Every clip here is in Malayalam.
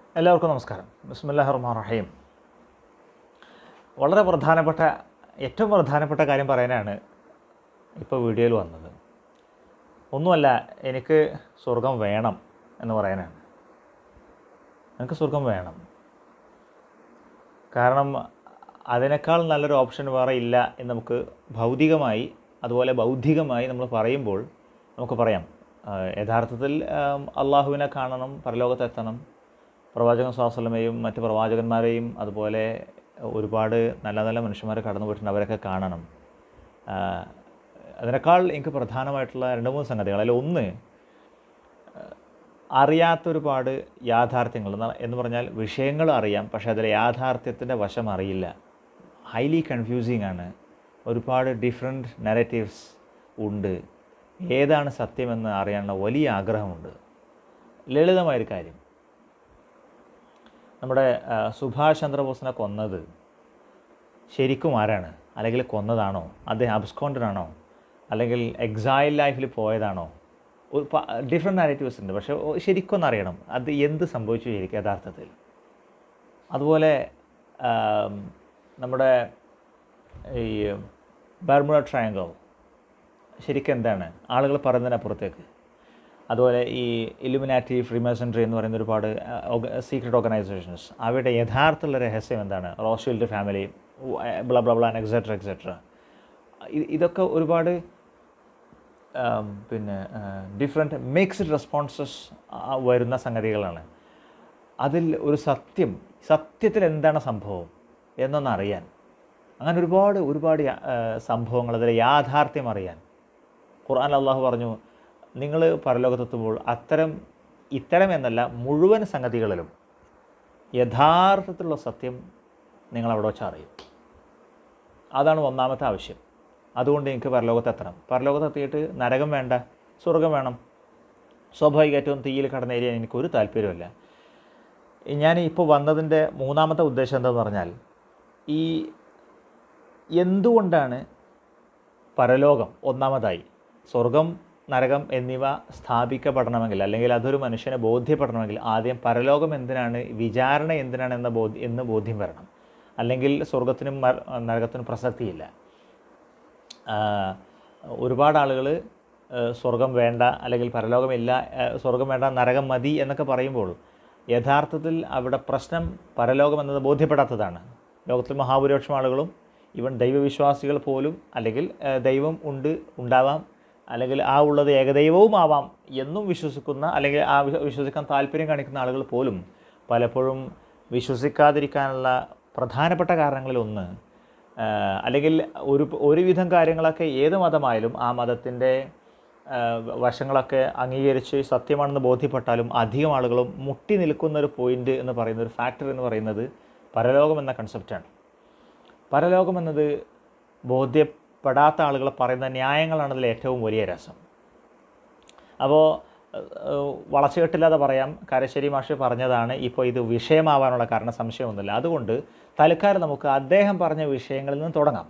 എല്ലാവർക്കും നമസ്കാരം ബിസ്മില്ലാഹി റഹ്മാൻ റഹീം വളരെ പ്രധാനപ്പെട്ട ഏറ്റവും പ്രധാനപ്പെട്ട കാര്യം പറയാനാണ് ഇപ്പോൾ വീഡിയോയിൽ വന്നത് ഒന്നുമല്ല എനിക്ക് സ്വർഗം വേണം എന്ന് പറയാനാണ് എനിക്ക് സ്വർഗം വേണം കാരണം അതിനേക്കാൾ നല്ലൊരു ഓപ്ഷൻ വേറെ ഇല്ല എന്ന് നമുക്ക് ഭൗതികമായി അതുപോലെ ബൗദ്ധികമായി നമ്മൾ പറയുമ്പോൾ നമുക്ക് പറയാം ആ, യഥാർത്ഥത്തിൽ ആം, അള്ളാഹുവിനെ കാണണം പരലോകത്തെത്തണം പ്രവാചകൻ സ്വാസലമയും മറ്റ് പ്രവാചകന്മാരെയും അതുപോലെ ഒരുപാട് നല്ല നല്ല മനുഷ്യന്മാരെ കടന്നു പോയിട്ടുണ്ട് അവരൊക്കെ കാണണം ആ, അതിനേക്കാൾ എനിക്ക് പ്രധാനമായിട്ടുള്ള രണ്ട് മൂന്ന് സംഗതികൾ അതിൽ ഒന്ന് അറിയാത്തൊരുപാട് യാഥാർത്ഥ്യങ്ങൾ എന്ന് എന്ന് പറഞ്ഞാൽ വിഷയങ്ങൾ അറിയാം പക്ഷേ അതിലെ യാഥാർത്ഥ്യത്തിൻ്റെ വശം അറിയില്ല ഹൈലി കൺഫ്യൂസിങ് ആണ് ഒരുപാട് ഡിഫറെൻറ്റ് നെറേറ്റീവ്സ് ഉണ്ട് ഏതാണ് സത്യമെന്ന് അറിയാനുള്ള വലിയ ആഗ്രഹമുണ്ട് ലളിതമായൊരു കാര്യം നമ്മുടെ ആ, സുഭാഷ് ചന്ദ്രബോസിനെ കൊന്നത് ശരിക്കും ആരാണ് അല്ലെങ്കിൽ കൊന്നതാണോ അദ്ദേഹം അബ്സ്കോണ്ടഡാണോ അല്ലെങ്കിൽ എക്സൈൽ ലൈഫിൽ പോയതാണോ ഒരു ഡിഫറെൻറ്റ് നാരറ്റീവ്സ് ഉണ്ട് പക്ഷേ ഓ- ശരിക്കൊന്നും അറിയണം അത് എന്ത് സംഭവിച്ചു ശരിക്കും യഥാർത്ഥത്തിൽ അതുപോലെ ആം, നമ്മുടെ ഈ ബർമുഡ ട്രയാങ്കിൾ ശരിക്കും എന്താണ് ആളുകൾ പറയുന്നതിനപ്പുറത്തേക്ക് അതുപോലെ ഈ ഇലുമിനാറ്റി ഫ്രീമേസൺട്രി എന്ന് പറയുന്ന ഒരുപാട് സീക്രട്ട് ഓർഗനൈസേഷൻസ് അവയുടെ യഥാർത്ഥമുള്ള രഹസ്യം എന്താണ് Rothschild family blah blah blah etcetera etcetera ഇതൊക്കെ ഒരുപാട് ആം, പിന്നെ ഡിഫറെൻറ്റ് മിക്സ്ഡ് റെസ്പോൺസസ് വരുന്ന സംഗതികളാണ് അതിൽ ഒരു സത്യം സത്യത്തിൽ എന്താണ് സംഭവം എന്നൊന്നറിയാൻ അങ്ങനെ ഒരുപാട് ഒരുപാട് യാ- ആ, സംഭവങ്ങൾ അതിലെ യാഥാർത്ഥ്യം അറിയാൻ ഖുർആൻ അള്ളാഹു പറഞ്ഞു നിങ്ങൾ പരലോകത്തെത്തുമ്പോൾ അത്തരം ഇത്തരം എന്നല്ല മുഴുവൻ സംഗതികളിലും യഥാർത്ഥത്തിലുള്ള സത്യം നിങ്ങൾ അവിടെ വെച്ച് അറിയും അതാണ് ഒന്നാമത്തെ ആവശ്യം അതുകൊണ്ട് എനിക്ക് പരലോകത്തെത്തണം പരലോകത്തെത്തിയിട്ട് നരകം വേണ്ട സ്വർഗം വേണം സ്വാഭാവികമായിട്ടും തീയിൽ കടന്നേരിയാൻ എനിക്കൊരു താല്പര്യമില്ല ഞാൻ ഇപ്പോൾ വന്നതിൻ്റെ മൂന്നാമത്തെ ഉദ്ദേശം എന്താണെന്ന് പറഞ്ഞാൽ ഈ എന്തുകൊണ്ടാണ് പരലോകം ഒന്നാമതായി സ്വർഗം നരകം എന്നിവ സ്ഥാപിക്കപ്പെടണമെങ്കിൽ അല്ലെങ്കിൽ അതൊരു മനുഷ്യനെ ബോധ്യപ്പെടണമെങ്കിൽ ആദ്യം പരലോകം എന്തിനാണ് വിചാരണ എന്തിനാണ് എന്ന ബോധ്യ എന്ന് ബോധ്യം വരണം അല്ലെങ്കിൽ സ്വർഗത്തിനും മര- നരകത്തിനും പ്രസക്തിയില്ല ആ, ഒരുപാട് ആളുകൾ സ്വർഗം വേണ്ട അല്ലെങ്കിൽ പരലോകമില്ല ആ, സ്വർഗം വേണ്ട നരകം മതി എന്നൊക്കെ പറയുമ്പോൾ യഥാർത്ഥത്തിൽ അവിടെ പ്രശ്നം പരലോകം എന്നത് ബോധ്യപ്പെടാത്തതാണ് ലോകത്തിൽ മഹാഭൂരിപക്ഷം ആളുകളും ഇവൻ ദൈവവിശ്വാസികൾ പോലും അല്ലെങ്കിൽ ആ, ദൈവം ഉണ്ട് ഉണ്ടാവാം അല്ലെങ്കിൽ ആ ഉള്ളത് ഏകദൈവവും ആവാം എന്നും വിശ്വസിക്കുന്ന അല്ലെങ്കിൽ ആ വിശ്വ- വിശ്വസിക്കാൻ താല്പര്യം കാണിക്കുന്ന ആളുകൾ പോലും പലപ്പോഴും വിശ്വസിക്കാതിരിക്കാനുള്ള പ്രധാനപ്പെട്ട കാരണങ്ങളിലൊന്ന് ആ, അല്ലെങ്കിൽ ഒരു ഒരുവിധം കാര്യങ്ങളൊക്കെ ഏത് മതമായാലും ആ മതത്തിൻ്റെ വശങ്ങളൊക്കെ അംഗീകരിച്ച് സത്യമാണെന്ന് ബോധ്യപ്പെട്ടാലും അധികം ആളുകളും മുട്ടി നിൽക്കുന്ന ഒരു പോയിന്റ് എന്ന് പറയുന്ന ഒരു ഫാക്ടർ എന്ന് പറയുന്നത് പരലോകം എന്ന കൺസെപ്റ്റാണ് പരലോകം എന്നത് ബോധ്യപ്പെടാത്ത ആളുകൾ പറയുന്ന ന്യായങ്ങളാണ് അതിൽ ഏറ്റവും വലിയ രസം അപ്പോൾ വളച്ചുകെട്ടില്ലാതെ പറയാം കരശ്ശേരി മാഷ് പറഞ്ഞതാണ് ഇപ്പോൾ ഇത് വിഷയമാവാനുള്ള കാരണം സംശയമൊന്നുമില്ല അതുകൊണ്ട് തൽക്കാലം നമുക്ക് അദ്ദേഹം പറഞ്ഞ വിഷയങ്ങളിൽ നിന്ന് തുടങ്ങാം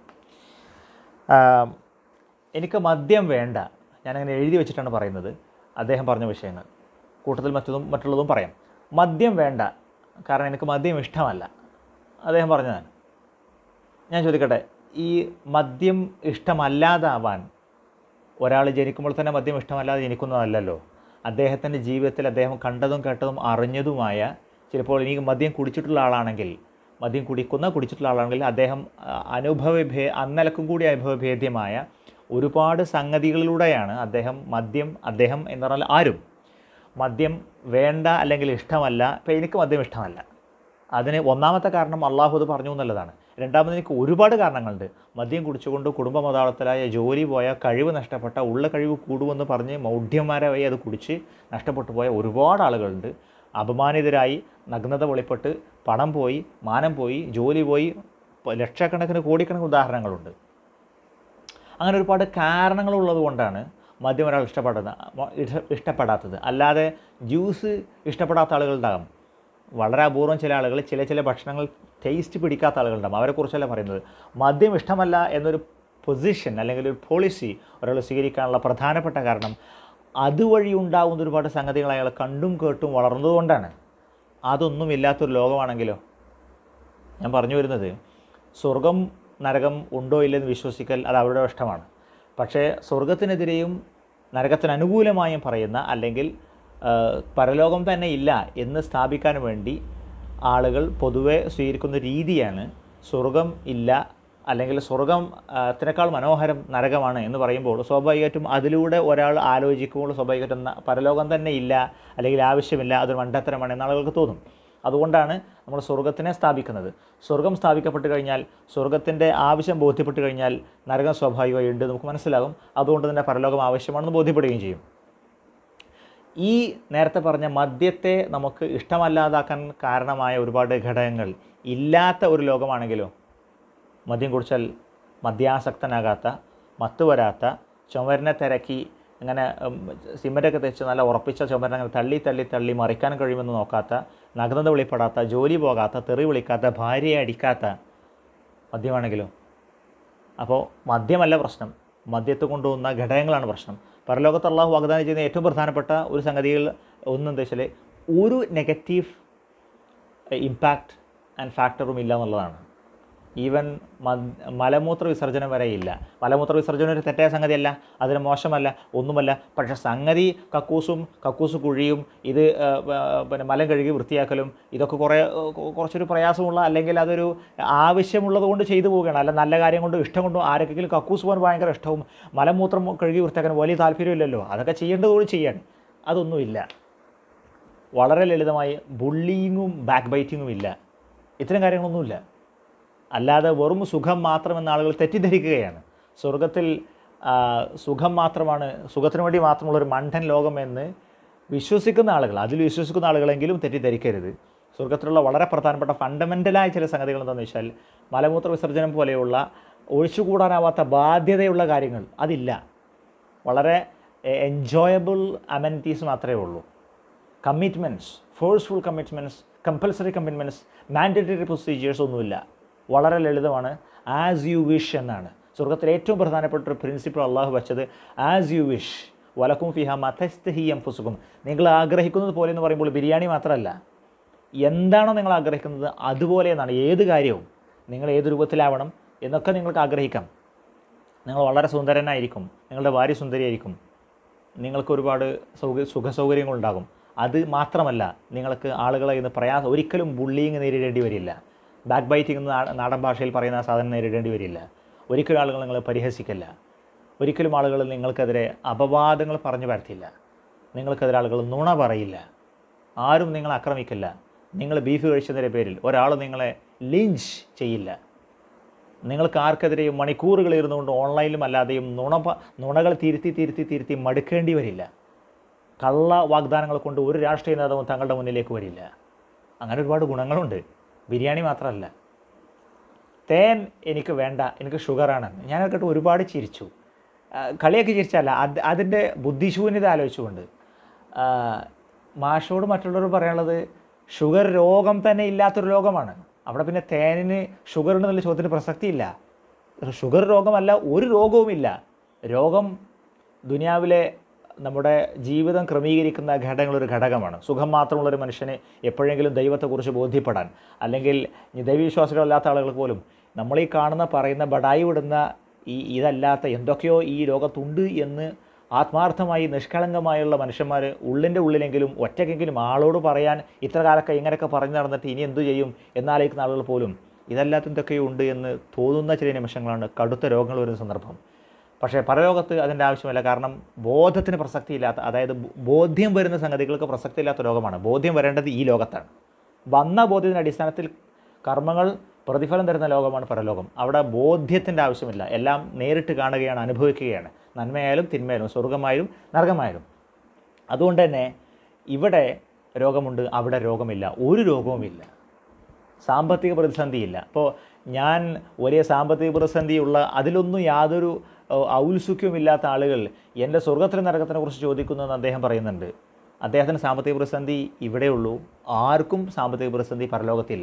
ആം, എനിക്ക് മദ്യം വേണ്ട ഞാനങ്ങനെ എഴുതി വെച്ചിട്ടാണ് പറയുന്നത് അദ്ദേഹം പറഞ്ഞ വിഷയങ്ങൾ കൂട്ടത്തിൽ മറ്റതും മറ്റുള്ളതും പറയാം മദ്യം വേണ്ട കാരണം എനിക്ക് മദ്യം ഇഷ്ടമല്ല അദ്ദേഹം പറഞ്ഞതാണ് ഞാൻ ചോദിക്കട്ടെ ഈ മദ്യം ഇഷ്ടമല്ലാതാവാൻ ഒരാൾ ജനിക്കുമ്പോൾ തന്നെ മദ്യം ഇഷ്ടമല്ലാതെ ജനിക്കുന്നതല്ലല്ലോ അദ്ദേഹത്തിൻ്റെ ജീവിതത്തിൽ അദ്ദേഹം കണ്ടതും കേട്ടതും അറിഞ്ഞതുമായ ചിലപ്പോൾ എനിക്ക് മദ്യം കുടിച്ചിട്ടുള്ള ആളാണെങ്കിൽ മദ്യം കുടിക്കുന്ന കുടിച്ചിട്ടുള്ള ആളാണെങ്കിൽ അദ്ദേഹം ആ, അനുഭവഭേ അന്നലക്കും കൂടി അനുഭവഭേദ്യമായ ഒരുപാട് സംഗതികളിലൂടെയാണ് അദ്ദേഹം മദ്യം അദ്ദേഹം എന്ന് പറഞ്ഞാൽ ആരും മദ്യം വേണ്ട അല്ലെങ്കിൽ ഇഷ്ടമല്ല ഇപ്പം എനിക്ക് മദ്യം ഇഷ്ടമല്ല അതിന് ഒന്നാമത്തെ കാരണം അള്ളാഹു അത് പറഞ്ഞു എന്നുള്ളതാണ് രണ്ടാമത് എനിക്ക് ഒരുപാട് കാരണങ്ങളുണ്ട് മദ്യം കുടിച്ചുകൊണ്ട് കുടുംബ മതാളത്തിലായ ജോലി പോയ കഴിവ് നഷ്ടപ്പെട്ട ഉള്ള കഴിവ് കൂടുമെന്ന് പറഞ്ഞ് മൗഢ്യന്മാരായി അത് കുടിച്ച് നഷ്ടപ്പെട്ടു പോയ ഒരുപാട് ആളുകളുണ്ട് അപമാനിതരായി നഗ്നത വെളിപ്പെട്ട് പണം പോയി മാനം പോയി ജോലി പോയി പ- ലക്ഷക്കണക്കിന് കോടിക്കണക്കിന് ഉദാഹരണങ്ങളുണ്ട് അങ്ങനെ ഒരുപാട് കാരണങ്ങളുള്ളത് കൊണ്ടാണ് മദ്യം ഒരാൾ ഇഷ്ടപ്പെടുന്ന ഇഷ്ട- ഇഷ്ടപ്പെടാത്തത് അല്ലാതെ ജ്യൂസ് ഇഷ്ടപ്പെടാത്ത ആളുകളുണ്ടാകും വളരെ അപൂർവം ചില ആളുകൾ ചില ചില ഭക്ഷണങ്ങൾ ടേസ്റ്റ് പിടിക്കാത്ത ആളുകളുണ്ടാകും അവരെക്കുറിച്ചല്ല പറയുന്നത് മദ്യം ഇഷ്ടമല്ല എന്നൊരു പൊസിഷൻ അല്ലെങ്കിൽ ഒരു പോളിസി ഒരാൾ സ്വീകരിക്കാനുള്ള പ്രധാനപ്പെട്ട കാരണം അതുവഴി ഉണ്ടാകുന്ന ഒരുപാട് സംഗതികൾ അയാൾ കണ്ടും കേട്ടും വളർന്നതുകൊണ്ടാണ് അതൊന്നും ഇല്ലാത്തൊരു ലോകമാണെങ്കിലോ ഞാൻ പറഞ്ഞു വരുന്നത് സ്വർഗം നരകം ഉണ്ടോ ഇല്ലെന്ന് വിശ്വസിക്കൽ അത് അവരുടെ ഇഷ്ടമാണ് പക്ഷേ സ്വർഗത്തിനെതിരെയും നരകത്തിന് അനുകൂലമായും പറയുന്ന അല്ലെങ്കിൽ ആ, പരലോകം തന്നെ ഇല്ല എന്ന് സ്ഥാപിക്കാൻ വേണ്ടി ആളുകൾ പൊതുവെ സ്വീകരിക്കുന്ന രീതിയാണ് സ്വർഗം ഇല്ല അല്ലെങ്കിൽ സ്വർഗം ആ, ത്തിനേക്കാൾ മനോഹരം നരകമാണ് എന്ന് പറയുമ്പോൾ സ്വാഭാവികമായിട്ടും അതിലൂടെ ഒരാൾ ആലോചിക്കുമ്പോൾ സ്വാഭാവികമായിട്ടും ന- പരലോകം തന്നെ ഇല്ല അല്ലെങ്കിൽ ആവശ്യമില്ല അതൊരു മണ്ടത്തരമാണ് എന്ന് ആളുകൾക്ക് തോന്നും അതുകൊണ്ടാണ് നമ്മൾ സ്വർഗത്തിനെ സ്ഥാപിക്കുന്നത് സ്വർഗം സ്ഥാപിക്കപ്പെട്ട് കഴിഞ്ഞാൽ സ്വർഗത്തിൻ്റെ ആവശ്യം ബോധ്യപ്പെട്ട് കഴിഞ്ഞാൽ നരകം സ്വാഭാവികമായി ഉണ്ട് നമുക്ക് മനസ്സിലാകും അതുകൊണ്ട് തന്നെ പരലോകം ആവശ്യമാണെന്ന് ബോധ്യപ്പെടുകയും ചെയ്യും ഈ നേരത്തെ പറഞ്ഞ മദ്യത്തെ നമുക്ക് ഇഷ്ടമല്ലാതാക്കാൻ കാരണമായ ഒരുപാട് ഘടകങ്ങൾ ഇല്ലാത്ത ഒരു ലോകമാണെങ്കിലോ മദ്യം കുടിച്ചാൽ മദ്യാസക്തനാകാത്ത മത്ത് വരാത്ത ചുമരിനെ തിരക്കി ഇങ്ങനെ ഉം, സിമൻ്റൊക്കെ തെച്ച് നല്ല ഉറപ്പിച്ച ചുമരിനെ അങ്ങനെ തള്ളി തള്ളി തള്ളി മറിക്കാൻ കഴിയുമെന്ന് നോക്കാത്ത നഗ്നത വെളിപ്പെടാത്ത ജോലി പോകാത്ത തെറി വിളിക്കാത്ത ഭാര്യയെ അടിക്കാത്ത മദ്യമാണെങ്കിലോ അപ്പോൾ മദ്യമല്ല പ്രശ്നം മദ്യത്തെ കൊണ്ടുവന്ന ഘടകങ്ങളാണ് പ്രശ്നം പരലോകത്ത് അള്ളാഹു വാഗ്ദാനം ചെയ്യുന്ന ഏറ്റവും പ്രധാനപ്പെട്ട ഒരു സംഗതികൾ ഒന്നെന്താ വെച്ചാൽ ഒരു നെഗറ്റീവ് ഇമ്പാക്റ്റ് ആൻഡ് ഫാക്ടറും ഇല്ല എന്നുള്ളതാണ് ഈവൻ മലമൂത്ര വിസർജനം വരെ ഇല്ല മലമൂത്ര വിസർജനം ഒരു തെറ്റായ സംഗതിയല്ല അതിന് മോശമല്ല ഒന്നുമല്ല പക്ഷേ സംഗതി കക്കൂസും കക്കൂസ് കുഴിയും ഇത് ആ, ആ, പിന്നെ മലം കഴുകി വൃത്തിയാക്കലും ഇതൊക്കെ കുറേ ആ, കൊ- കുറച്ചൊരു പ്രയാസമുള്ള അല്ലെങ്കിൽ അതൊരു ആവശ്യമുള്ളത് കൊണ്ട് ചെയ്തു പോവുകയാണ് അല്ല നല്ല കാര്യം കൊണ്ടും ഇഷ്ടം കൊണ്ടും ആരൊക്കെങ്കിലും കക്കൂസ് പോകാൻ ഭയങ്കര ഇഷ്ടവും മലമൂത്രം കഴുകി വൃത്തിയാക്കാൻ വലിയ താല്പര്യമില്ലല്ലോ അതൊക്കെ ചെയ്യേണ്ടതോട് ചെയ്യാൻ അതൊന്നുമില്ല വളരെ ലളിതമായി ബുള്ളിങ്ങും ബാക്ക് ബൈറ്റിങ്ങും ഇല്ല ഇത്തരം കാര്യങ്ങളൊന്നുമില്ല അല്ലാതെ വെറും സുഖം മാത്രമെന്ന് ആളുകൾ തെറ്റിദ്ധരിക്കുകയാണ് സ്വർഗത്തിൽ ആ, സുഖം മാത്രമാണ് സുഖത്തിന് വേണ്ടി മാത്രമുള്ള ഒരു മണ്ടൻ ലോകമെന്ന് വിശ്വസിക്കുന്ന ആളുകൾ അതിൽ വിശ്വസിക്കുന്ന ആളുകളെങ്കിലും തെറ്റിദ്ധരിക്കരുത് സ്വർഗത്തിലുള്ള വളരെ പ്രധാനപ്പെട്ട ഫണ്ടമെൻ്റലായ ചില സംഗതികൾ എന്താണെന്ന് വെച്ചാൽ മലമൂത്ര വിസർജനം പോലെയുള്ള ഒഴിച്ചുകൂടാനാവാത്ത ബാധ്യതയുള്ള കാര്യങ്ങൾ അതില്ല വളരെ എൻജോയബിൾ അമെനിറ്റീസ് മാത്രമേ ഉള്ളൂ commitments forceful commitments compulsory commitments mandatory procedures ഒന്നുമില്ല വളരെ ലളിതമാണ് ആസ് യു വിഷ് എന്നാണ് സ്വർഗത്തിലെ ഏറ്റവും പ്രധാനപ്പെട്ട ഒരു പ്രിൻസിപ്പിൾ അള്ളാഹു വെച്ചത് ആസ് യു വിഷ് വലക്കും ഫിഹ മതസ്ത് ഹി എം ഫുസുക്കും നിങ്ങൾ ആഗ്രഹിക്കുന്നത് പോലെ എന്ന് പറയുമ്പോൾ ബിരിയാണി മാത്രമല്ല എന്താണോ നിങ്ങൾ ആഗ്രഹിക്കുന്നത് അതുപോലെ എന്നാണ് ഏത് കാര്യവും നിങ്ങൾ ഏത് രൂപത്തിലാവണം എന്നൊക്കെ നിങ്ങൾക്ക് ആഗ്രഹിക്കാം നിങ്ങൾ വളരെ സുന്ദരനായിരിക്കും നിങ്ങളുടെ ഭാര്യ സുന്ദരിയായിരിക്കും നിങ്ങൾക്ക് ഒരുപാട് സൗക സുഖ സൗകര്യങ്ങളുണ്ടാകും അത് മാത്രമല്ല നിങ്ങൾക്ക് ആളുകളെ ഇന്ന് പ്രയാസം ഒരിക്കലും ബുള്ളിങ് നേരിടേണ്ടി വരില്ല ബാക്ക് ബൈറ്റിംഗ് എന്ന് നാ- നാടൻ ഭാഷയിൽ പറയുന്ന സാധനം നേരിടേണ്ടി വരില്ല ഒരിക്കലും ആളുകൾ നിങ്ങളെ പരിഹസിക്കില്ല ഒരിക്കലും ആളുകൾ നിങ്ങൾക്കെതിരെ അപവാദങ്ങൾ പറഞ്ഞു പരത്തില്ല നിങ്ങൾക്കെതിരെ ആളുകൾ നുണ പറയില്ല ആരും നിങ്ങളെ ആക്രമിക്കില്ല നിങ്ങൾ ബീഫ് കഴിച്ചതിൻ്റെ പേരിൽ ഒരാൾ നിങ്ങളെ ലിഞ്ച് ചെയ്യില്ല നിങ്ങൾക്ക് ആർക്കെതിരെയും മണിക്കൂറുകൾ ഇരുന്നുകൊണ്ട് ഓൺലൈനിലും അല്ലാതെയും നുണ പ- നുണകൾ തിരുത്തി തിരുത്തി തിരുത്തി മടുക്കേണ്ടി വരില്ല കള്ള വാഗ്ദാനങ്ങൾ കൊണ്ട് ഒരു രാഷ്ട്രീയ നേതാവും തങ്ങളുടെ മുന്നിലേക്ക് വരില്ല അങ്ങനെ ഒരുപാട് ഗുണങ്ങളുണ്ട് ബിരിയാണി മാത്രമല്ല തേൻ എനിക്ക് വേണ്ട എനിക്ക് ഷുഗറാണ് ഞാൻ കേട്ട് ഒരുപാട് ചിരിച്ചു ആ, കളിയൊക്കെ ചിരിച്ചല്ല അത് അതിൻ്റെ ബുദ്ധിശൂന്യത ആലോചിച്ചുകൊണ്ട് ആ, മാഷോട് മറ്റുള്ളവർ പറയാനുള്ളത് ഷുഗർ രോഗം തന്നെ ഇല്ലാത്തൊരു രോഗമാണ് അവിടെ പിന്നെ തേനിന് ഷുഗർ എന്നുള്ള ചോദ്യത്തിന് പ്രസക്തിയില്ല ഷുഗർ രോഗമല്ല ഒരു രോഗവുമില്ല രോഗം ദുനിയാവിലെ നമ്മുടെ ജീവിതം ക്രമീകരിക്കുന്ന ഘടകങ്ങളൊരു ഘടകമാണ് സുഖം മാത്രമുള്ള ഒരു മനുഷ്യന് എപ്പോഴെങ്കിലും ദൈവത്തെക്കുറിച്ച് ബോധ്യപ്പെടാൻ അല്ലെങ്കിൽ ഈ ദൈവവിശ്വാസികളല്ലാത്ത ആളുകൾ പോലും നമ്മൾ ഈ കാണുന്ന പറയുന്ന ബടായി വിടുന്ന ഈ ഇതല്ലാത്ത എന്തൊക്കെയോ ഈ ലോകത്തുണ്ട് എന്ന് ആത്മാർത്ഥമായി നിഷ്കളങ്കമായുള്ള മനുഷ്യന്മാർ ഉള്ളിൻ്റെ ഉള്ളിലെങ്കിലും ഒറ്റയ്ക്കെങ്കിലും ആളോട് പറയാൻ ഇത്ര കാലമൊക്കെ ഇങ്ങനെയൊക്കെ പറഞ്ഞു നടന്നിട്ട് ഇനി എന്തു ചെയ്യും എന്നാലോചിക്കുന്ന ആളുകൾ പോലും ഇതല്ലാത്ത എന്തൊക്കെയോ ഉണ്ട് എന്ന് തോന്നുന്ന ചില നിമിഷങ്ങളാണ് കടുത്ത രോഗങ്ങൾ വരുന്ന സന്ദർഭം പക്ഷേ പരലോകത്ത് അതിൻ്റെ ആവശ്യമില്ല കാരണം ബോധത്തിന് പ്രസക്തിയില്ലാത്ത അതായത് ബോ- ബോധ്യം വരുന്ന സംഗതികൾക്ക് പ്രസക്തിയില്ലാത്ത രോഗമാണ് ബോധ്യം വരേണ്ടത് ഈ ലോകത്താണ് വന്ന ബോധ്യത്തിൻ്റെ അടിസ്ഥാനത്തിൽ കർമ്മങ്ങൾ പ്രതിഫലം തരുന്ന ലോകമാണ് പരലോകം അവിടെ ബോധ്യത്തിൻ്റെ ആവശ്യമില്ല എല്ലാം നേരിട്ട് കാണുകയാണ് അനുഭവിക്കുകയാണ് നന്മയായാലും തിന്മയായാലും സ്വർഗമായാലും നരകമായാലും അതുകൊണ്ട് തന്നെ ഇവിടെ രോഗമുണ്ട് അവിടെ രോഗമില്ല ഒരു രോഗവുമില്ല സാമ്പത്തിക പ്രതിസന്ധിയില്ല അപ്പോൾ ഞാൻ വലിയ സാമ്പത്തിക പ്രതിസന്ധിയുള്ള അതിലൊന്നും യാതൊരു ഏഹ്, ഔത്സുക്യവുമില്ലാത്ത ആളുകൾ എൻ്റെ സ്വർഗത്തിലെ നരകത്തിനെ കുറിച്ച് ചോദിക്കുന്നതെന്ന് അദ്ദേഹം പറയുന്നുണ്ട് അദ്ദേഹത്തിന് സാമ്പത്തിക പ്രതിസന്ധി ഇവിടെയുള്ളൂ ആർക്കും സാമ്പത്തിക പ്രതിസന്ധി പരലോകത്തില്ല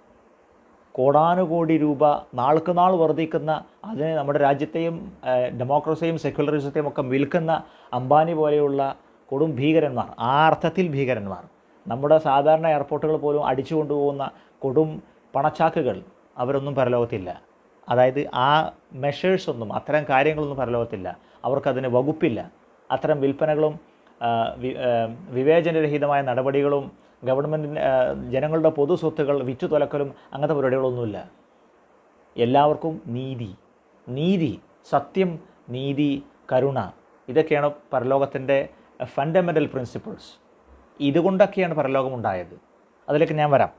കോടാനുകോടി രൂപ നാൾക്ക് നാൾ വർദ്ധിക്കുന്ന അതിന് നമ്മുടെ രാജ്യത്തെയും ഏഹ്, ഡെമോക്രസിയും സെക്യുലറിസത്തെയും ഒക്കെ വിൽക്കുന്ന അംബാനി പോലെയുള്ള കൊടും ഭീകരന്മാർ ആ അർത്ഥത്തിൽ ഭീകരന്മാർ നമ്മുടെ സാധാരണ എയർപോർട്ടുകൾ പോലും അടിച്ചു കൊണ്ടുപോകുന്ന കൊടും പണച്ചാക്കുകൾ അവരൊന്നും പരലോകത്തില്ല അതായത് ആ മെഷേഴ്സ് ഒന്നും അത്തരം കാര്യങ്ങളൊന്നും പരലോകത്തില്ല അവർക്കതിന് വകുപ്പില്ല അത്തരം വിൽപ്പനകളും ആ, വി- ആ, വിവേചനരഹിതമായ നടപടികളും ഗവൺമെൻറ്റിന് ജനങ്ങളുടെ പൊതു സ്വത്തുകൾ വിറ്റു തുലക്കലും അങ്ങനത്തെ പരിപാടികളൊന്നുമില്ല എല്ലാവർക്കും നീതി നീതി സത്യം നീതി കരുണ ഇതൊക്കെയാണ് പരലോകത്തിൻ്റെ ഫണ്ടമെൻ്റൽ പ്രിൻസിപ്പിൾസ് ഇതുകൊണ്ടൊക്കെയാണ് പരലോകം ഉണ്ടായത് അതിലേക്ക് ഞാൻ വരാം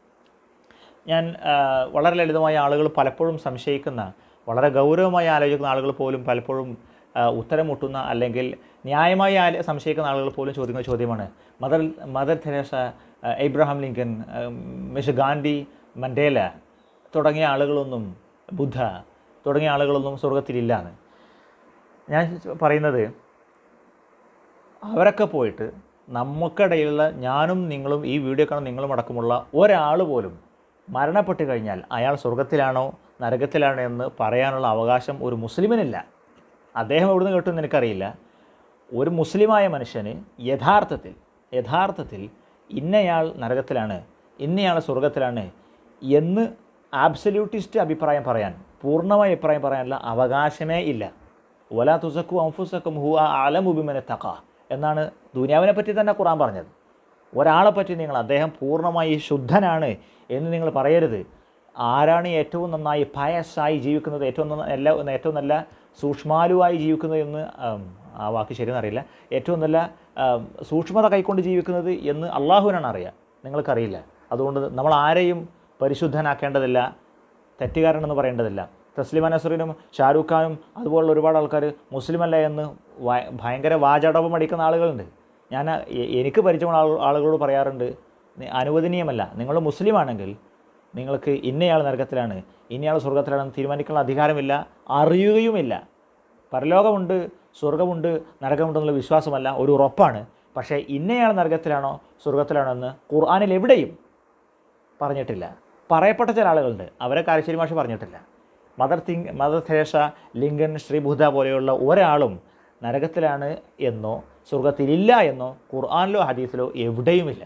ഞാൻ ആ, വളരെ ലളിതമായ ആളുകൾ പലപ്പോഴും സംശയിക്കുന്ന വളരെ ഗൗരവമായി ആലോചിക്കുന്ന ആളുകൾ പോലും പലപ്പോഴും ആ, ഉത്തരം മുട്ടുന്ന അല്ലെങ്കിൽ ന്യായമായി ആല- സംശയിക്കുന്ന ആളുകൾ പോലും ചോദിക്കുന്ന ചോദ്യമാണ് മദർ മദർ തെരേസ ആ, എബ്രഹാം ലിങ്കൻ ആ, മിസ്റ്റർ ഗാന്ധി മണ്ടേല തുടങ്ങിയ ആളുകളൊന്നും ബുദ്ധ തുടങ്ങിയ ആളുകളൊന്നും സ്വർഗത്തിലില്ലാന്ന് ഞാൻ പറയുന്നത് അവരൊക്കെ പോയിട്ട് നമുക്കിടയിലുള്ള ഞാനും നിങ്ങളും ഈ വീഡിയോ കാണുന്ന നിങ്ങളും അടക്കമുള്ള ഒരാൾ പോലും മരണപ്പെട്ട് കഴിഞ്ഞാൽ അയാൾ സ്വർഗത്തിലാണോ നരകത്തിലാണോ എന്ന് പറയാനുള്ള അവകാശം ഒരു മുസ്ലിമിനില്ല അദ്ദേഹം എവിടുന്ന് കേട്ടെന്ന് എനിക്കറിയില്ല ഒരു മുസ്ലിമായ മനുഷ്യന് യഥാർത്ഥത്തിൽ യഥാർത്ഥത്തിൽ ഇന്നയാൾ നരകത്തിലാണ് ഇന്നയാൾ സ്വർഗത്തിലാണ് എന്ന് ആബ്സല്യൂട്ടിസ്റ്റ് അഭിപ്രായം പറയാൻ പൂർണ്ണമായ അഭിപ്രായം പറയാനുള്ള അവകാശമേ ഇല്ല വലാ തുസക്കു അംഫുസക്കും ഹുവ അലമുബിമനെ തക്ക എന്നാണ് ദുനിയാവിനെ പറ്റി തന്നെ ഖുറാൻ പറഞ്ഞത് ഒരാളെ പറ്റി നിങ്ങൾ അദ്ദേഹം പൂർണ്ണമായി ശുദ്ധനാണ് എന്ന് നിങ്ങൾ പറയരുത് ആരാണ് ഏറ്റവും നന്നായി പയസ്സായി ജീവിക്കുന്നത് ഏറ്റവും നന്ന എല്ലാ ഏറ്റവും നല്ല സൂക്ഷ്മാലുവായി ജീവിക്കുന്നത് എന്ന് ആം, ആ വാക്ക് ശരിയെന്നറിയില്ല ഏറ്റവും നല്ല ആം, സൂക്ഷ്മത കൈക്കൊണ്ട് ജീവിക്കുന്നത് എന്ന് അള്ളാഹുവിനാണ് അറിയുക നിങ്ങൾക്കറിയില്ല അതുകൊണ്ട് നമ്മൾ ആരെയും പരിശുദ്ധനാക്കേണ്ടതില്ല തെറ്റുകാരനെന്ന് പറയേണ്ടതില്ല തസ്ലിമ നസറിനും ഷാരൂഖ് ഖാനും അതുപോലുള്ള ഒരുപാട് ആൾക്കാർ മുസ്ലിമല്ല എന്ന് വ- ഭയങ്കര വാചടപം അടിക്കുന്ന ആളുകളുണ്ട് ഞാൻ എ- എനിക്ക് പരിചയമുള്ള ആളു ആളുകളോട് പറയാറുണ്ട് നി- അനുവദനീയമല്ല നിങ്ങൾ മുസ്ലിം ആണെങ്കിൽ നിങ്ങൾക്ക് ഇന്നയാൾ നരകത്തിലാണ് ഇന്നയാൾ സ്വർഗത്തിലാണെന്ന് തീരുമാനിക്കാനുള്ള അധികാരമില്ല അറിയുകയുമില്ല പരലോകമുണ്ട് സ്വർഗമുണ്ട് നരകമുണ്ടെന്നുള്ള വിശ്വാസമല്ല ഒരു ഉറപ്പാണ് പക്ഷേ ഇന്നയാൾ നരകത്തിലാണോ സ്വർഗത്തിലാണോ എന്ന് ഖുർആാനിൽ എവിടെയും പറഞ്ഞിട്ടില്ല പറയപ്പെട്ട ചില ആളുകളുണ്ട് അവരെ കാരശ്ശേരി മാഷ് പറഞ്ഞിട്ടില്ല മദർ തിങ് മദർ തെരേസ ലിങ്കൻ ശ്രീബുദ്ധ പോലെയുള്ള ഒരാളും നരകത്തിലാണ് എന്നോ സ്വർഗത്തിലില്ല എന്നോ ഖുർആാനിലോ ഹദീസിലോ എവിടെയുമില്ല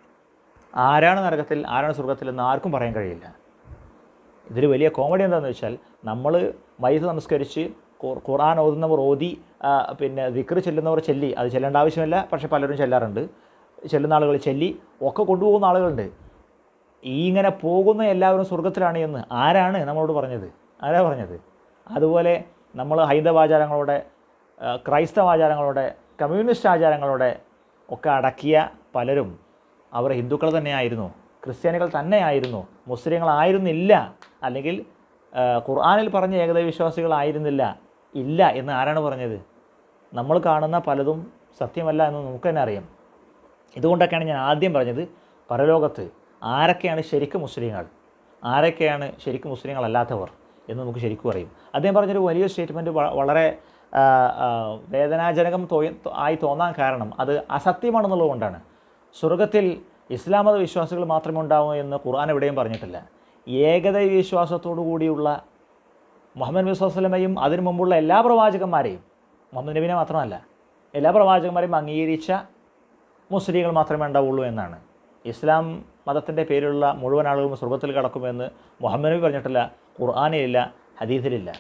ആരാണ് നരകത്തിൽ ആരാണ് സ്വർഗത്തിൽ എന്ന് ആർക്കും പറയാൻ കഴിയില്ല ഇതിൽ വലിയ കോമഡി എന്താണെന്ന് വെച്ചാൽ നമ്മൾ മയ്യത്ത് നമസ്കരിച്ച് ഖുർ- ഖുർആൻ ഓതുന്നവർ ഓതി ആ, പിന്നെ ദിക്ർ ചെല്ലുന്നവർ ചെല്ലി അത് ചെല്ലേണ്ട ആവശ്യമില്ല പക്ഷേ പലരും ചെല്ലാറുണ്ട് ചെല്ലുന്ന ആളുകൾ ചെല്ലി ഒക്കെ കൊണ്ടുപോകുന്ന ആളുകളുണ്ട് ഈ ഇങ്ങനെ പോകുന്ന എല്ലാവരും സ്വർഗത്തിലാണ് എന്ന് ആരാണ് നമ്മളോട് പറഞ്ഞത് ആരാ പറഞ്ഞത് അതുപോലെ നമ്മൾ ഹൈന്ദവാചാരങ്ങളോടെ ആ, ക്രൈസ്തവ ആചാരങ്ങളോടെ കമ്മ്യൂണിസ്റ്റ് ആചാരങ്ങളോടെ ഒക്കെ അടക്കിയ പലരും അവർ ഹിന്ദുക്കൾ തന്നെയായിരുന്നു ക്രിസ്ത്യാനികൾ തന്നെയായിരുന്നു മുസ്ലിങ്ങളായിരുന്നില്ല അല്ലെങ്കിൽ ആ, ഖുർആനിൽ പറഞ്ഞ ഏകദൈവ വിശ്വാസികളായിരുന്നില്ല ഇല്ല എന്ന് ആരാണ് പറഞ്ഞത് നമ്മൾ കാണുന്ന പലതും സത്യമല്ല എന്ന് നമുക്ക് തന്നെ അറിയാം ഇതുകൊണ്ടൊക്കെയാണ് ഞാൻ ആദ്യം പറഞ്ഞത് പരലോകത്ത് ആരൊക്കെയാണ് ശരിക്കും മുസ്ലിങ്ങൾ ആരൊക്കെയാണ് ശരിക്കും മുസ്ലിങ്ങളല്ലാത്തവർ എന്ന് നമുക്ക് ശരിക്കും അറിയും അദ്ദേഹം പറഞ്ഞൊരു വലിയ സ്റ്റേറ്റ്മെൻറ്റ് വളരെ ആ, ആ, വേദനാജനകം തോയി ആയി തോന്നാൻ കാരണം അത് അസത്യമാണെന്നുള്ളത് കൊണ്ടാണ് സ്വർഗത്തിൽ ഇസ്ലാം മത വിശ്വാസികൾ മാത്രമേ ഉണ്ടാവൂ എന്ന് ഖുർആൻ എവിടെയും പറഞ്ഞിട്ടില്ല ഏകദൈവ വിശ്വാസത്തോടു കൂടിയുള്ള മുഹമ്മദ് നബി വസ്ലമയും അതിനു മുമ്പുള്ള എല്ലാ പ്രവാചകന്മാരെയും മുഹമ്മദ് നബിനെ മാത്രമല്ല എല്ലാ പ്രവാചകന്മാരെയും അംഗീകരിച്ച മുസ്ലിങ്ങൾ മാത്രമേ ഉണ്ടാവുള്ളൂ എന്നാണ് ഇസ്ലാം മതത്തിൻ്റെ പേരിലുള്ള മുഴുവൻ ആളുകളും സ്വർഗത്തിൽ കടക്കുമെന്ന് മുഹമ്മദ് നബി പറഞ്ഞിട്ടില്ല ഖുർആാനിലില്ല ഹദീസിലില്ല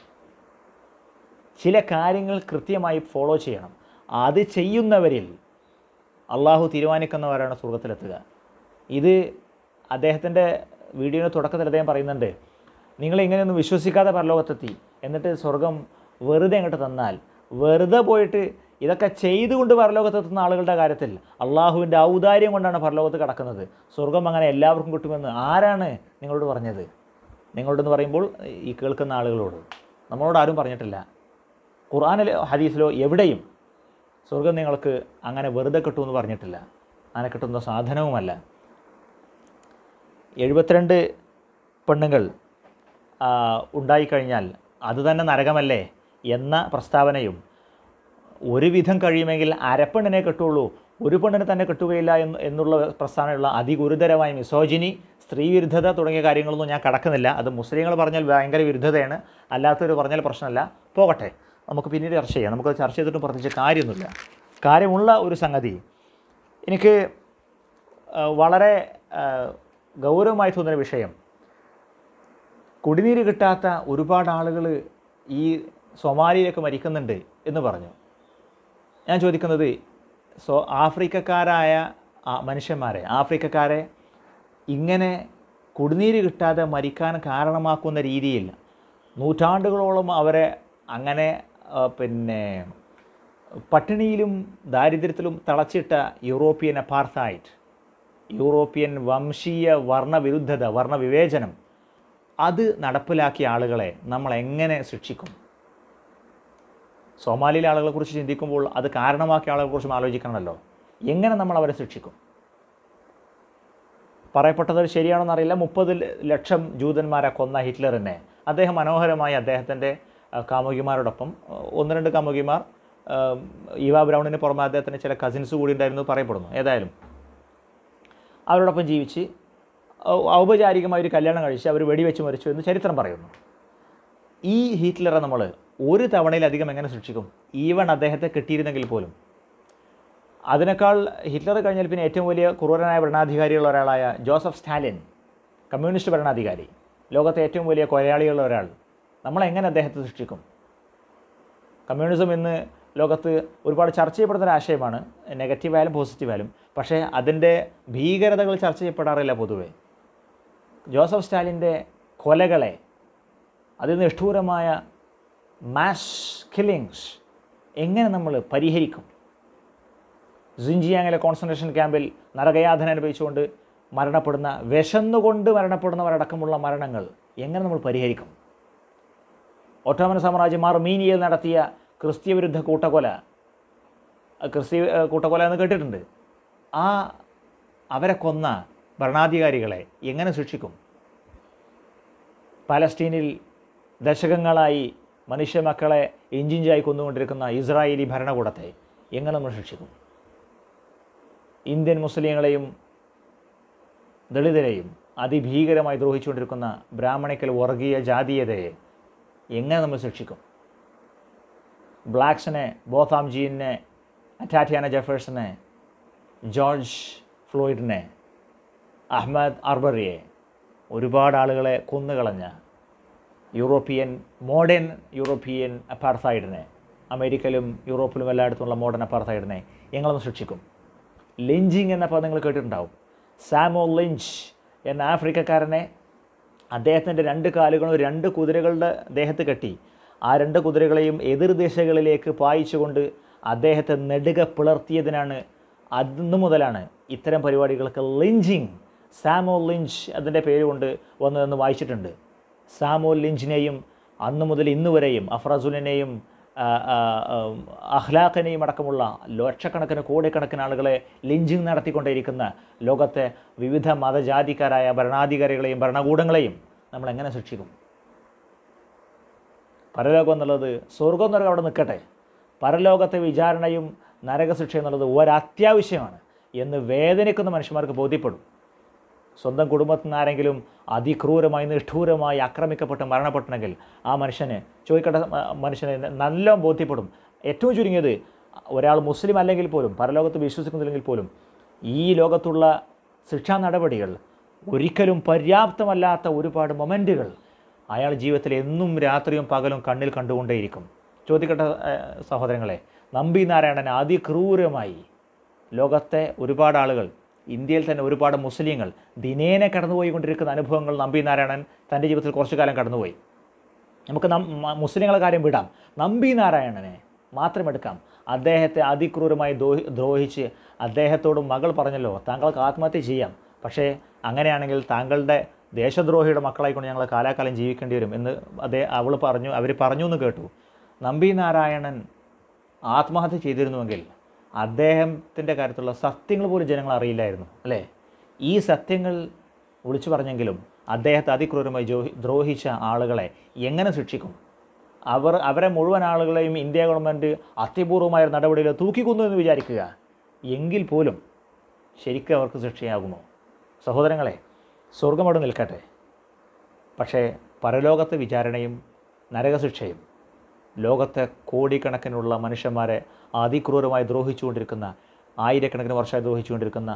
ചില കാര്യങ്ങൾ കൃത്യമായി ഫോളോ ചെയ്യണം അത് ചെയ്യുന്നവരിൽ അള്ളാഹു തീരുമാനിക്കുന്നവരാണ് സ്വർഗത്തിലെത്തുക ഇത് അദ്ദേഹത്തിൻ്റെ വീഡിയോയുടെ തുടക്കത്തിൽ അദ്ദേഹം പറയുന്നുണ്ട് നിങ്ങൾ ഇങ്ങനെയൊന്നും വിശ്വസിക്കാതെ പരലോകത്തെത്തി എന്നിട്ട് സ്വർഗം വെറുതെ അങ്ങോട്ട് തന്നാൽ വെറുതെ പോയിട്ട് ഇതൊക്കെ ചെയ്തുകൊണ്ട് പരലോകത്തെത്തുന്ന ആളുകളുടെ കാര്യത്തിൽ അള്ളാഹുവിൻ്റെ ഔദാര്യം കൊണ്ടാണ് പരലോകത്ത് കിടക്കുന്നത് സ്വർഗം അങ്ങനെ എല്ലാവർക്കും കിട്ടുമെന്ന് ആരാണ് നിങ്ങളോട് പറഞ്ഞത് നിങ്ങളോടെന്ന് പറയുമ്പോൾ ഈ കേൾക്കുന്ന ആളുകളോട് നമ്മളോട് ആരും പറഞ്ഞിട്ടില്ല ഖുർആാനിലോ ഹദീസിലോ എവിടെയും സ്വർഗം നിങ്ങൾക്ക് അങ്ങനെ വെറുതെ കിട്ടുമെന്ന് പറഞ്ഞിട്ടില്ല അങ്ങനെ കിട്ടുന്ന സാധനവുമല്ല എഴുപത്തിരണ്ട് പെണ്ണുങ്ങൾ ആ, ഉണ്ടായിക്കഴിഞ്ഞാൽ അത് തന്നെ നരകമല്ലേ എന്ന പ്രസ്താവനയും ഒരുവിധം കഴിയുമെങ്കിൽ അരപ്പെണ്ണിനെ കിട്ടുള്ളൂ ഒരു പെണ്ണിനെ തന്നെ കിട്ടുകയില്ല എന്ന് എന്നുള്ള പ്രസ്താവനയുള്ള അതിഗുരുതരമായ മിസോജിനി സ്ത്രീവിരുദ്ധത തുടങ്ങിയ കാര്യങ്ങളൊന്നും ഞാൻ കടക്കുന്നില്ല അത് മുസ്ലിങ്ങൾ പറഞ്ഞാൽ ഭയങ്കര വിരുദ്ധതയാണ് അല്ലാത്തവർ പറഞ്ഞാൽ പ്രശ്നമല്ല പോകട്ടെ നമുക്ക് പിന്നീട് ചർച്ച ചെയ്യാം നമുക്ക് ചർച്ച ചെയ്തിട്ടും പ്രത്യേകിച്ച് കാര്യമൊന്നുമില്ല കാര്യമുള്ള ഒരു സംഗതി എനിക്ക് ആ, വളരെ ആ, ഗൗരവമായി തോന്നുന്ന വിഷയം കുടിനീര് കിട്ടാത്ത ഒരുപാട് ആളുകൾ ഈ സൊമാലിയിലൊക്കെ മരിക്കുന്നുണ്ട് എന്ന് പറഞ്ഞു ഞാൻ ചോദിക്കുന്നത് സോ ആഫ്രിക്കക്കാരായ ആ മനുഷ്യന്മാരെ ആഫ്രിക്കക്കാരെ ഇങ്ങനെ കുടിനീര് കിട്ടാതെ മരിക്കാൻ കാരണമാക്കുന്ന രീതിയിൽ നൂറ്റാണ്ടുകളോളം അവരെ അങ്ങനെ ആ, പിന്നെ പട്ടിണിയിലും ദാരിദ്ര്യത്തിലും തളച്ചിട്ട യൂറോപ്യൻ അപ്പാർത്തൈറ്റ് യൂറോപ്യൻ വംശീയ വർണ്ണവിരുദ്ധത വർണ്ണവിവേചനം അത് നടപ്പിലാക്കിയ ആളുകളെ നമ്മൾ എങ്ങനെ ശിക്ഷിക്കും സോമാലിയിലെ ആളുകളെക്കുറിച്ച് ചിന്തിക്കുമ്പോൾ അത് കാരണമാക്കിയ ആളുകളെക്കുറിച്ചും ആലോചിക്കണമല്ലോ എങ്ങനെ നമ്മൾ അവരെ ശിക്ഷിക്കും പറയപ്പെട്ടത് ശരിയാണെന്ന് അറിയില്ല മുപ്പത് ലക്ഷം ജൂതന്മാരെ കൊന്ന ഹിറ്റ്ലറിനെ അദ്ദേഹം മനോഹരമായി അദ്ദേഹത്തിൻ്റെ ആ, കാമുകിമാരോടൊപ്പം ആ, ഒന്ന് രണ്ട് കാമുകിമാർ ആ, ഈവ ബ്രൗണിന് പുറമെ അദ്ദേഹത്തിന് ചില കസിൻസ് കൂടി ഉണ്ടായിരുന്നു പറയപ്പെടുന്നു ഏതായാലും അവരോടൊപ്പം ജീവിച്ച് ഔ- ഔപചാരികമായ ഒരു കല്യാണം കഴിച്ച് അവർ വെടിവെച്ച് മരിച്ചു എന്ന് ചരിത്രം പറയുന്നു ഈ ഹിറ്റ്ലറെ നമ്മൾ ഒരു തവണയിലധികം എങ്ങനെ സൃഷ്ടിക്കും ഈവൺ അദ്ദേഹത്തെ കിട്ടിയിരുന്നെങ്കിൽ പോലും അതിനേക്കാൾ ഹിറ്റ്ലർ കഴിഞ്ഞാൽ പിന്നെ ഏറ്റവും വലിയ ക്രൂരനായ ഭരണാധികാരിയുള്ള ഒരാളായ ജോസഫ് സ്റ്റാലിൻ കമ്മ്യൂണിസ്റ്റ് ഭരണാധികാരി ലോകത്തെ ഏറ്റവും വലിയ കൊലയാളിയുള്ള ഒരാൾ നമ്മൾ എങ്ങനെ അദ്ദേഹത്തെ സൃഷ്ടിക്കും കമ്മ്യൂണിസം ഇന്ന് ലോകത്ത് ഒരുപാട് ചർച്ച ചെയ്യപ്പെടുന്ന ഒരു ആശയമാണ് നെഗറ്റീവായാലും പോസിറ്റീവായാലും പക്ഷേ അതിൻ്റെ ഭീകരതകൾ ചർച്ച ചെയ്യപ്പെടാറില്ല പൊതുവെ ജോസഫ് സ്റ്റാലിൻ്റെ കൊലകളെ അതിൽ നിഷ്ഠൂരമായ മാസ് കില്ലിങ്സ് എങ്ങനെ നമ്മൾ പരിഹരിക്കും സിൻജിയാങ്ങിലെ കോൺസെൻട്രേഷൻ ക്യാമ്പിൽ നരകയാതന അനുഭവിച്ചുകൊണ്ട് മരണപ്പെടുന്ന വിശന്നുകൊണ്ട് മരണപ്പെടുന്നവരടക്കമുള്ള മരണങ്ങൾ എങ്ങനെ നമ്മൾ പരിഹരിക്കും ഒട്ടോമൻ സാമ്രാജ്യം അർമീനിയയിൽ നടത്തിയ ക്രിസ്ത്യ വിരുദ്ധ കൂട്ടക്കൊല ആ ക്രിസ്ത്യ ഏ, കൂട്ടക്കൊല എന്ന് കേട്ടിട്ടുണ്ട് ആ അവരെ കൊന്ന ഭരണാധികാരികളെ എങ്ങനെ ശിക്ഷിക്കും പാലസ്തീനിൽ ദശകങ്ങളായി മനുഷ്യ മക്കളെ ഇഞ്ചിഞ്ചായി കൊന്നുകൊണ്ടിരിക്കുന്ന ഇസ്രായേലി ഭരണകൂടത്തെ എങ്ങനെ നമ്മൾ ശിക്ഷിക്കും ഇന്ത്യൻ മുസ്ലിങ്ങളെയും ദളിതരെയും അതിഭീകരമായി ദ്രോഹിച്ചുകൊണ്ടിരിക്കുന്ന ബ്രാഹ്മണിക്കൽ വർഗീയ ജാതീയതയെ എങ്ങനെ നമ്മൾ ശിക്ഷിക്കും ബ്ലാക്സിനെ ബോഥാം ജീനെ അറ്റാറ്റിയാന ജെഫേഴ്സനെ ജോർജ് ഫ്ലോയിഡിനെ അഹ്മദ് അർബറിയെ ഒരുപാട് ആളുകളെ കൊന്നുകളഞ്ഞ യൂറോപ്യൻ മോഡേൺ യൂറോപ്യൻ അപ്പാർത്തൈഡിനെ അമേരിക്കയിലും യൂറോപ്പിലും എല്ലായിടത്തുമുള്ള മോഡേൺ അപ്പാർത്തൈഡിനെ ഞങ്ങളൊന്ന് ശിക്ഷിക്കും ലിഞ്ചിങ് എന്ന പദം നിങ്ങൾ കേട്ടിട്ടുണ്ടാവും സാമോ ലിഞ്ച് എന്ന ആഫ്രിക്കക്കാരനെ അദ്ദേഹത്തിൻ്റെ രണ്ട് കാലുകളും രണ്ട് കുതിരകളുടെ ദേഹത്ത് കെട്ടി ആ രണ്ട് കുതിരകളെയും എതിർ ദിശകളിലേക്ക് പായിച്ചുകൊണ്ട് അദ്ദേഹത്തെ നെടുക പിളർത്തിയതിനാണ് അന്ന് മുതലാണ് ഇത്തരം പരിപാടികൾക്ക് ലിഞ്ചിങ് സാമോ ലിഞ്ച് അതിൻ്റെ പേര് കൊണ്ട് വന്നതെന്ന് വായിച്ചിട്ടുണ്ട് സാമോ ലിഞ്ചിനെയും അന്ന് മുതൽ ഇന്ന് വരെയും അഫ്രസുലിനെയും ആ, ആ, ആ, അഹ്ലാഖിനെയും അടക്കമുള്ള ലക്ഷക്കണക്കിന് കോടിക്കണക്കിന് ആളുകളെ ലിഞ്ചിങ് നടത്തിക്കൊണ്ടേയിരിക്കുന്ന ലോകത്തെ വിവിധ മതജാതിക്കാരായ ഭരണാധികാരികളെയും ഭരണകൂടങ്ങളെയും നമ്മൾ എങ്ങനെ ശിക്ഷിക്കും പരലോകം എന്നുള്ളത് സ്വർഗം നരകം അവിടെ നിൽക്കട്ടെ പരലോകത്തെ വിചാരണയും നരകശിക്ഷ എന്നുള്ളത് ഒരത്യാവശ്യമാണ് എന്ന് വേദനിക്കുന്ന മനുഷ്യന്മാർക്ക് ബോധ്യപ്പെടും സ്വന്തം കുടുംബത്തിൽ നിന്ന് ആരെങ്കിലും അതിക്രൂരമായി നിഷ്ഠൂരമായി ആക്രമിക്കപ്പെട്ട് മരണപ്പെട്ടെങ്കിൽ ആ മനുഷ്യന് ചോദിക്കട്ടെ മ- മനുഷ്യന് നല്ല ബോധ്യപ്പെടും ഏറ്റവും ചുരുങ്ങിയത് ഒരാൾ മുസ്ലിം അല്ലെങ്കിൽ പോലും പരലോകത്ത് വിശ്വസിക്കുന്നില്ലെങ്കിൽ പോലും ഈ ലോകത്തുള്ള ശിക്ഷാ നടപടികൾ ഒരിക്കലും പര്യാപ്തമല്ലാത്ത ഒരുപാട് മൊമെൻറ്റുകൾ അയാൾ ജീവിതത്തിൽ എന്നും രാത്രിയും പകലും കണ്ണിൽ കണ്ടുകൊണ്ടേയിരിക്കും ചോദിക്കട്ടെ ഏഹ്, സഹോദരങ്ങളെ നമ്പി നാരായണൻ അതിക്രൂരമായി ലോകത്തെ ഒരുപാട് ആളുകൾ ഇന്ത്യയിൽ തന്നെ ഒരുപാട് മുസ്ലിങ്ങൾ ദിനേന കടന്നുപോയിക്കൊണ്ടിരിക്കുന്ന അനുഭവങ്ങൾ നമ്പി നാരായണൻ തൻ്റെ ജീവിതത്തിൽ കുറച്ചു കാലം കടന്നുപോയി നമുക്ക് നം മ- മുസ്ലിങ്ങളെ കാര്യം വിടാം നമ്പി നാരായണനെ മാത്രം എടുക്കാം അദ്ദേഹത്തെ അതിക്രൂരമായി ദ്രോഹി ദ്രോഹിച്ച് അദ്ദേഹത്തോട് മകൾ പറഞ്ഞല്ലോ താങ്കൾക്ക് ആത്മഹത്യ ചെയ്യാം പക്ഷേ അങ്ങനെയാണെങ്കിൽ താങ്കളുടെ ദേശദ്രോഹിയുടെ മക്കളായിക്കൊണ്ട് ഞങ്ങൾ കാലാകാലം ജീവിക്കേണ്ടി വരും എന്ന് അതേ അവൾ പറഞ്ഞു അവർ പറഞ്ഞു എന്ന് കേട്ടു നമ്പി നാരായണൻ ആത്മഹത്യ ചെയ്തിരുന്നുവെങ്കിൽ അദ്ദേഹത്തിൻ്റെ കാര്യത്തിലുള്ള സത്യങ്ങൾ പോലും ജനങ്ങൾ അറിയില്ലായിരുന്നു അല്ലേ ഈ സത്യങ്ങൾ വിളിച്ചു പറഞ്ഞെങ്കിലും അദ്ദേഹത്തെ അതിക്രൂരമായി ദ്രോഹി ദ്രോഹിച്ച ആളുകളെ എങ്ങനെ ശിക്ഷിക്കും അവർ അവരെ മുഴുവൻ ആളുകളെയും ഇന്ത്യ ഗവൺമെൻറ് അത്യപൂർവമായ ഒരു നടപടിയിൽ തൂക്കിക്കൊന്നു എന്ന് വിചാരിക്കുക എങ്കിൽ പോലും ശരിക്കും അവർക്ക് ശിക്ഷയാകുമോ സഹോദരങ്ങളെ സ്വർഗം അവിടെ നിൽക്കട്ടെ പക്ഷേ പരലോകത്തെ വിചാരണയും നരകശിക്ഷയും ലോകത്തെ കോടിക്കണക്കിനുള്ള മനുഷ്യന്മാരെ അതിക്രൂരമായി ദ്രോഹിച്ചുകൊണ്ടിരിക്കുന്ന ആയിരക്കണക്കിന് വർഷമായി ദ്രോഹിച്ചുകൊണ്ടിരിക്കുന്ന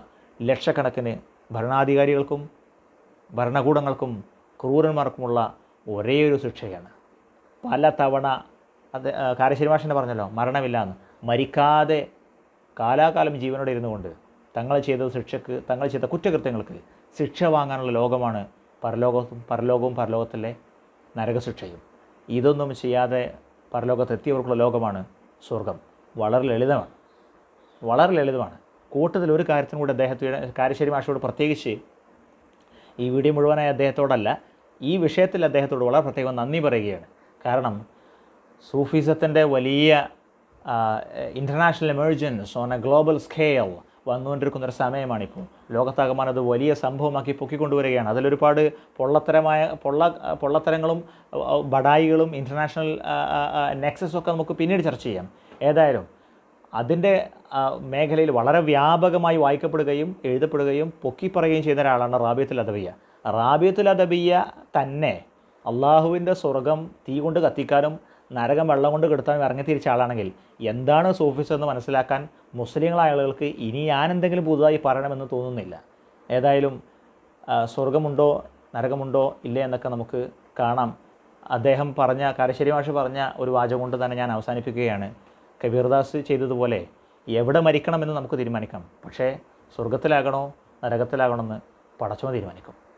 ലക്ഷക്കണക്കിന് ഭരണാധികാരികൾക്കും ഭരണകൂടങ്ങൾക്കും ക്രൂരന്മാർക്കുമുള്ള ഒരേ ഒരു ശിക്ഷയാണ് പല തവണ അത് ആ, കാരശ്ശേരി മാഷിനെ പറഞ്ഞല്ലോ മരണമില്ല എന്ന് മരിക്കാതെ കാലാകാലം ജീവനോടെ ഇരുന്നു കൊണ്ട് തങ്ങൾ ചെയ്ത ശിക്ഷക്ക് തങ്ങൾ ചെയ്ത കുറ്റകൃത്യങ്ങൾക്ക് ശിക്ഷ വാങ്ങാനുള്ള ലോകമാണ് പരലോകത്തും പരലോകവും പരലോകത്തിലെ നരകശിക്ഷയും ഇതൊന്നും ചെയ്യാതെ പരലോകത്ത് എത്തിയവർക്കുള്ള ലോകമാണ് സ്വർഗം വളരെ ലളിതമാണ് വളരെ ലളിതമാണ് കൂട്ടത്തിൽ ഒരു കാര്യത്തിനും കൂടി അദ്ദേഹത്തിന് കാരശ്ശേരി മാഷോട് പ്രത്യേകിച്ച് ഈ വീഡിയോ മുഴുവനായി അദ്ദേഹത്തോടല്ല ഈ വിഷയത്തിൽ അദ്ദേഹത്തോട് വളരെ പ്രത്യേകം നന്ദി പറയുകയാണ് കാരണം സൂഫിസത്തിൻ്റെ വലിയ international emergence on a global scale വന്നുകൊണ്ടിരിക്കുന്ന ഒരു സമയമാണിപ്പോൾ ലോകത്താകമാനം അത് വലിയ സംഭവമാക്കി പൊക്കിക്കൊണ്ടുവരികയാണ് അതിലൊരുപാട് പൊള്ളത്തരമായ പൊള്ള പൊള്ളത്തരങ്ങളും ആ, ബഡായികളും ഇൻ്റർനാഷണൽ നെക്സസും ഒക്കെ നമുക്ക് പിന്നീട് ചർച്ച ചെയ്യാം ഏതായാലും അതിൻ്റെ ആ, മേഖലയിൽ വളരെ വ്യാപകമായി വായിക്കപ്പെടുകയും എഴുതപ്പെടുകയും പൊക്കിപ്പറയുകയും ചെയ്യുന്ന ഒരാളാണ് റാബിയത്തുൽ അദബിയ റാബിയത്തുൽ അദബിയ തന്നെ അള്ളാഹുവിൻ്റെ സ്വർഗം തീ കൊണ്ട് കത്തിക്കാനും നരകം വെള്ളം കൊണ്ട് കെടുത്താനും ഇറങ്ങി തിരിച്ച ആളാണെങ്കിൽ എന്താണ് സൂഫിസ് എന്ന് മനസ്സിലാക്കാൻ മുസ്ലിങ്ങളായ ആളുകൾക്ക് ഇനി ഞാൻ എന്തെങ്കിലും പുതുതായി പറയണമെന്ന് തോന്നുന്നില്ല ഏതായാലും ആ, സ്വർഗമുണ്ടോ നരകമുണ്ടോ ഇല്ലേ എന്നൊക്കെ നമുക്ക് കാണാം അദ്ദേഹം പറഞ്ഞ കാരശ്ശേരി മാഷ് പറഞ്ഞ ഒരു വാചകം കൊണ്ട് തന്നെ ഞാൻ അവസാനിപ്പിക്കുകയാണ് കബീർദാസ് ചെയ്തതുപോലെ എവിടെ മരിക്കണമെന്ന് നമുക്ക് തീരുമാനിക്കാം പക്ഷേ സ്വർഗത്തിലാകണോ നരകത്തിലാകണമെന്ന് പടച്ചവൻ തീരുമാനിക്കും